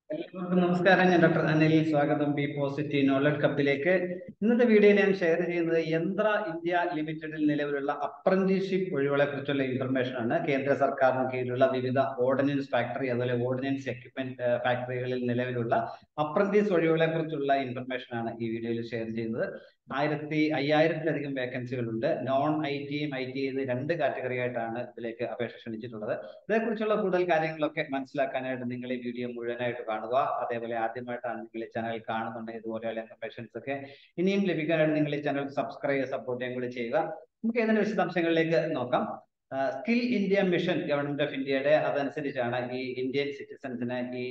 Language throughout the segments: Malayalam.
എല്ലാവർക്കും നമസ്കാരം ഞാൻ ഡോക്ടർ അനിൽ സ്വാഗതം ബി പോസിറ്റീവ് നോളജ് കപ്പിലേക്ക് ഇന്നത്തെ വീഡിയോയിൽ ഞാൻ ഷെയർ ചെയ്യുന്നത് യന്ത്ര ഇന്ത്യ ലിമിറ്റഡിൽ നിലവിലുള്ള അപ്രന്റീസ്ഷിപ്പ് ഒഴിവുകളെ കുറിച്ചുള്ള ഇൻഫർമേഷൻ ആണ് കേന്ദ്ര സർക്കാരിന് കീഴിലുള്ള വിവിധ ഓർഡിനൻസ് ഫാക്ടറി അതുപോലെ ഓർഡിനൻസ് എക്യുപ്മെന്റ് ഫാക്ടറികളിൽ നിലവിലുള്ള അപ്രന്റീസ് ഒഴിവുകളെ കുറിച്ചുള്ള ഇൻഫർമേഷൻ ആണ് ഈ വീഡിയോയിൽ ഷെയർ ചെയ്യുന്നത് ആയിരത്തി അയ്യായിരത്തിലധികം വേക്കൻസികൾ ഉണ്ട് നോൺ ഐ ടിയും ഐ ടി ഇത് രണ്ട് കാറ്റഗറി ആയിട്ടാണ് ഇതിലേക്ക് അപേക്ഷ ക്ഷണിച്ചിട്ടുള്ളത് ഇതേക്കുറിച്ചുള്ള കൂടുതൽ കാര്യങ്ങളൊക്കെ മനസ്സിലാക്കാനായിട്ട് നിങ്ങൾ ഈ വീഡിയോ മുഴുവനായിട്ട് കാണുക അതേപോലെ ആദ്യമായിട്ടാണ് നിങ്ങൾ ഈ ചാനൽ കാണുന്നുണ്ടെങ്കിൽ ഇതുപോലെയുള്ള ഇൻഫർമേഷൻസ് ഒക്കെ ഇനിയും ലഭിക്കാനായിട്ട് നിങ്ങൾ ഈ ചാനൽ സബ്സ്ക്രൈബ് സപ്പോർട്ട് ചെയ്യാൻ കൂടി ചെയ്യുക നമുക്ക് ഏതിന്റെ വിശദാംശങ്ങളിലേക്ക് നോക്കാം skill India mission government of ഇന്ത്യയുടെ അതനുസരിച്ചാണ് ഈ ഇന്ത്യൻ സിറ്റിസൺസിന് ഈ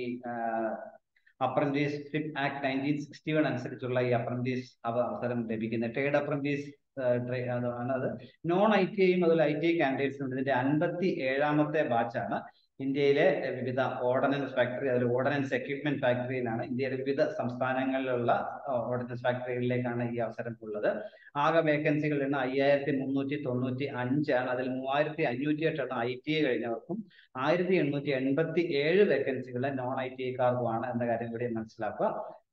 apprenticeship act nineteen sixty one അനുസരിച്ചുള്ള ഈ അപ്രന്റീസ് അവസരം ലഭിക്കുന്നത് ട്രേഡ് അപ്രന്റീസ് ആണ് അത് നോൺ ഐ ടി ഐയും അതുപോലെ ഐ ടി ഐ കാൻഡിഡേറ്റ്സും ഇതിന്റെ അൻപത്തി ഏഴാമത്തെ ബാച്ചാണ് ഇന്ത്യയിലെ വിവിധ ഓർഡിനൻസ് ഫാക്ടറി അതിൽ ഓർഡിനൻസ് എക്യുപ്മെന്റ് ഫാക്ടറിയിലാണ് ഇന്ത്യയിലെ വിവിധ സംസ്ഥാനങ്ങളിലുള്ള ഓർഡിനൻസ് ഫാക്ടറികളിലേക്കാണ് ഈ അവസരം ഉള്ളത് ആകെ വേക്കൻസികൾ എണ്ണം അയ്യായിരത്തി മുന്നൂറ്റി തൊണ്ണൂറ്റി അഞ്ചാണ് അതിൽ മൂവായിരത്തി അഞ്ഞൂറ്റി എട്ടെണ്ണം ഐ ടി ഐ കഴിഞ്ഞവർക്കും ആയിരത്തി എണ്ണൂറ്റി എൺപത്തി ഏഴ് വേക്കൻസികൾ നോൺ ഐ ടി ഐക്കാർക്കുമാണ് എന്ന കാര്യം കൂടി മനസ്സിലാക്കുക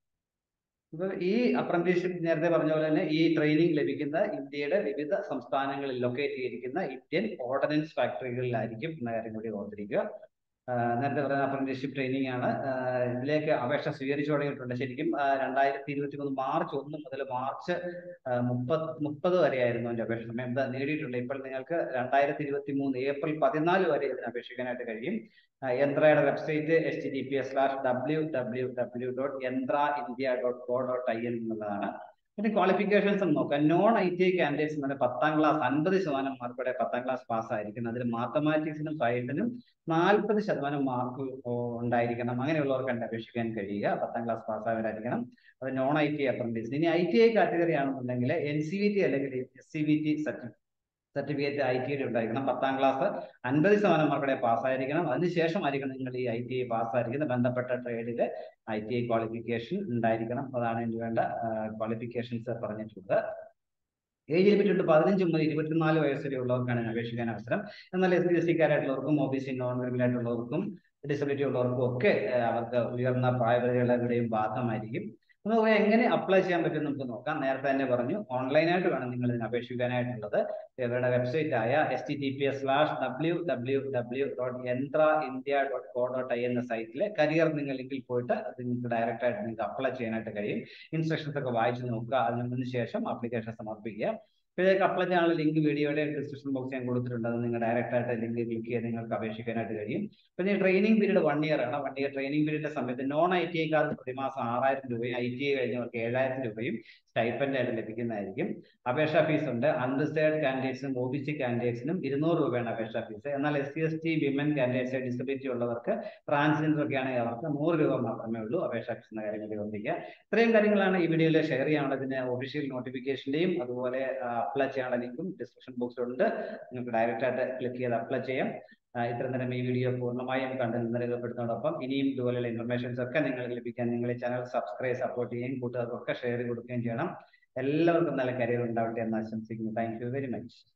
ഇപ്പൊ ഈ അപ്രന്റീസ്ഷിപ്പ് നേരത്തെ പറഞ്ഞ പോലെ തന്നെ ഈ ട്രെയിനിങ് ലഭിക്കുന്ന ഇന്ത്യയുടെ വിവിധ സംസ്ഥാനങ്ങളിൽ ലൊക്കേറ്റ് ചെയ്തിരിക്കുന്ന ഇന്ത്യൻ ഓർഡിനൻസ് ഫാക്ടറികളിലായിരിക്കും എന്ന കാര്യം കൂടി ഓർത്തിരിക്കുക നേരത്തെ പറഞ്ഞ അപ്രന്റീസ്ഷിപ്പ് ട്രെയിനിങ് ആണ് ഇതിലേക്ക് അപേക്ഷ സ്വീകരിച്ചു തുടങ്ങിയിട്ടുണ്ട് ശരിക്കും രണ്ടായിരത്തി ഇരുപത്തി മൂന്ന് മാർച്ച് ഒന്ന് മുതൽ മാർച്ച് മുപ്പത് മുപ്പത് വരെയായിരുന്നു അതിന്റെ അപേക്ഷ സമയം എന്താ നേടിയിട്ടുണ്ട് ഇപ്പോൾ നിങ്ങൾക്ക് രണ്ടായിരത്തി ഇരുപത്തി മൂന്ന് ഏപ്രിൽ പതിനാല് വരെ ഇതിന് അപേക്ഷിക്കാനായിട്ട് കഴിയും യന്ത്രയുടെ website H T T P S slash W W W dot Yantra India dot co dot I N എന്നുള്ളതാണ് പിന്നെ ക്വാളിഫിക്കേഷൻസ് നോക്കാം non I T I candidates എന്ന് പറഞ്ഞാൽ പത്താം ക്ലാസ് അൻപത് ശതമാനം മാർക്കോടെ പത്താം ക്ലാസ് പാസ്സായിരിക്കണം അതിൽ മാത്തമാറ്റിക്സിനും സയൻസിനും നാൽപ്പത് ശതമാനം മാർക്ക് ഉണ്ടായിരിക്കണം അങ്ങനെയുള്ളവർക്കാണ് അപേക്ഷിക്കാൻ കഴിയുക പത്താം ക്ലാസ് പാസ്സായവരായിരിക്കണം അത് നോൺ ഐ ടി അപ്രന്റീസ് ഇനി ഐ ടി ഐ കാറ്റഗറി ആണെന്നുണ്ടെങ്കിൽ എൻ സി വി ടി അല്ലെങ്കിൽ S C V T certificate I T I ഉണ്ടായിരിക്കണം പത്താം ക്ലാസ് അൻപത് ശതമാനം മാർക്കടെ പാസ്സായിരിക്കണം അതിനുശേഷം ആയിരിക്കണം നിങ്ങൾ ഈ ഐ ടി ഐ പാസ്സായിരിക്കുന്ന ബന്ധപ്പെട്ട ട്രേഡിൽ ഐ ടി ഐ ക്വാളിഫിക്കേഷൻ ഉണ്ടായിരിക്കണം അതാണ് ഇതിന് വേണ്ട ക്വാളിഫിക്കേഷൻസ് പറഞ്ഞിട്ടുള്ളത് ഏജ് ലിമിറ്റ് പതിനഞ്ച് മുതൽ ഇരുപത്തിനാല് വയസ്സ് വരെ ഉള്ളവർക്കാണ് അപേക്ഷിക്കാൻ അവസരം എന്നാൽ എസ് സി എസ് സിക്കാരായിട്ടുള്ളവർക്കും O B C non criminal ആയിട്ടുള്ളവർക്കും ഡിസബിലിറ്റി ഉള്ളവർക്കും ഒക്കെ അവർക്ക് ഉയർന്ന പ്രായപരിധികളുടെയും ബാധകമായിരിക്കും നമുക്ക് എങ്ങനെ അപ്ലൈ ചെയ്യാൻ പറ്റും നമുക്ക് നോക്കാം നേരത്തെ തന്നെ പറഞ്ഞു ഓൺലൈനായിട്ട് വേണം നിങ്ങൾ ഇതിന് അപേക്ഷിക്കാനായിട്ടുള്ളത് ഇവരുടെ വെബ്സൈറ്റ് ആയ S T T P S slash W W W dot Yantra India dot co dot I എന്ന സൈറ്റിൽ കരിയർ നിങ്ങൾ ലിങ്കിൽ പോയിട്ട് അത് നിങ്ങൾക്ക് ഡയറക്റ്റ് ആയിട്ട് നിങ്ങൾക്ക് അപ്ലൈ ചെയ്യാനായിട്ട് കഴിയും ഇൻസ്ട്രക്ഷൻസ് ഒക്കെ വായിച്ചു നോക്കുക അതിന് ശേഷം ആപ്ലിക്കേഷൻ സമർപ്പിക്കുക ഇതിലേക്ക് അപ്ലൈ ചെയ്യാനുള്ള ലിങ്ക് വീഡിയോയുടെ ഡിസ്ക്രിപ്ഷൻ ബോക്സ് ഞാൻ കൊടുത്തിട്ടുണ്ട് അത് നിങ്ങൾ ഡയറക്റ്റ് ആയിട്ട് ലിങ്ക് ക്ലിക്ക് ചെയ്ത് നിങ്ങൾക്ക് അപേക്ഷിക്കാനായിട്ട് കഴിയും പിന്നെ ട്രെയിനിങ് പീരീഡ് വൺ ഇയർ ആണ് വൺ ഇയർ ട്രെയിനിങ് പീരീഡിന്റെ സമയത്ത് നോൺ ഐ ടി ഐക്കാർക്ക് പ്രതിമാസം ആറായിരം രൂപയും ഐ ടി ഐ കഴിഞ്ഞവർക്ക് ഏഴായിരം രൂപയും സ്റ്റൈപ്പൻഡ് ആയിട്ട് ലഭിക്കുന്നതായിരിക്കും അപേക്ഷാ ഫീസ് ഉണ്ട് അൺറിസേർഡ് കാൻഡിഡേറ്റ്സിനും ഒ ബി സി കാൻഡിഡേറ്റ്സിനും ഇരുന്നൂറ് രൂപയാണ് അപേക്ഷാ ഫീസ് എന്നാൽ S C S T women candidates disability ഉള്ളവർക്ക് ട്രാൻസ്ജെൻഡർ ഒക്കെ ആണെങ്കിൽ അവർക്ക് നൂറ് രൂപ മാത്രമേ ഉള്ളൂ അപേക്ഷാ ഫീസ് എന്ന കാര്യം കൂടി ഓർമ്മിക്കുക ഇത്രയും കാര്യങ്ങളാണ് ഈ വീഡിയോയിൽ ഷെയർ ചെയ്യാനുള്ളതിന് ഒഫീഷ്യൽ നോട്ടിഫിക്കേഷന്റെയും അതുപോലെ അപ്ലൈ ചെയ്യാനുള്ള ലിങ്കും ഡിസ്ക്രിപ്ഷൻ ബോക്സിലുണ്ട് നിങ്ങൾക്ക് ഡയറക്റ്റ് ആയിട്ട് ക്ലിക്ക് ചെയ്ത് അപ്ലൈ ചെയ്യാം ഇത്ര നേരം ഈ വീഡിയോ പൂർണ്ണമായും കണ്ട് രേഖപ്പെടുത്തുന്നതോടൊപ്പം ഇനിയും ഇതുപോലെയുള്ള ഇൻഫർമേഷൻസ് ഒക്കെ നിങ്ങൾക്ക് ലഭിക്കാൻ നിങ്ങൾ ഈ ചാനൽ സബ്സ്ക്രൈബ് സപ്പോർട്ട് ചെയ്യുകയും കൂട്ടുകാർക്കൊക്കെ ഷെയർ കൊടുക്കുകയും ചെയ്യണം എല്ലാവർക്കും നല്ല കരിയർ ഉണ്ടാവട്ടെ എന്ന് ആശംസിക്കുന്നു താങ്ക് യു വെരി മച്ച്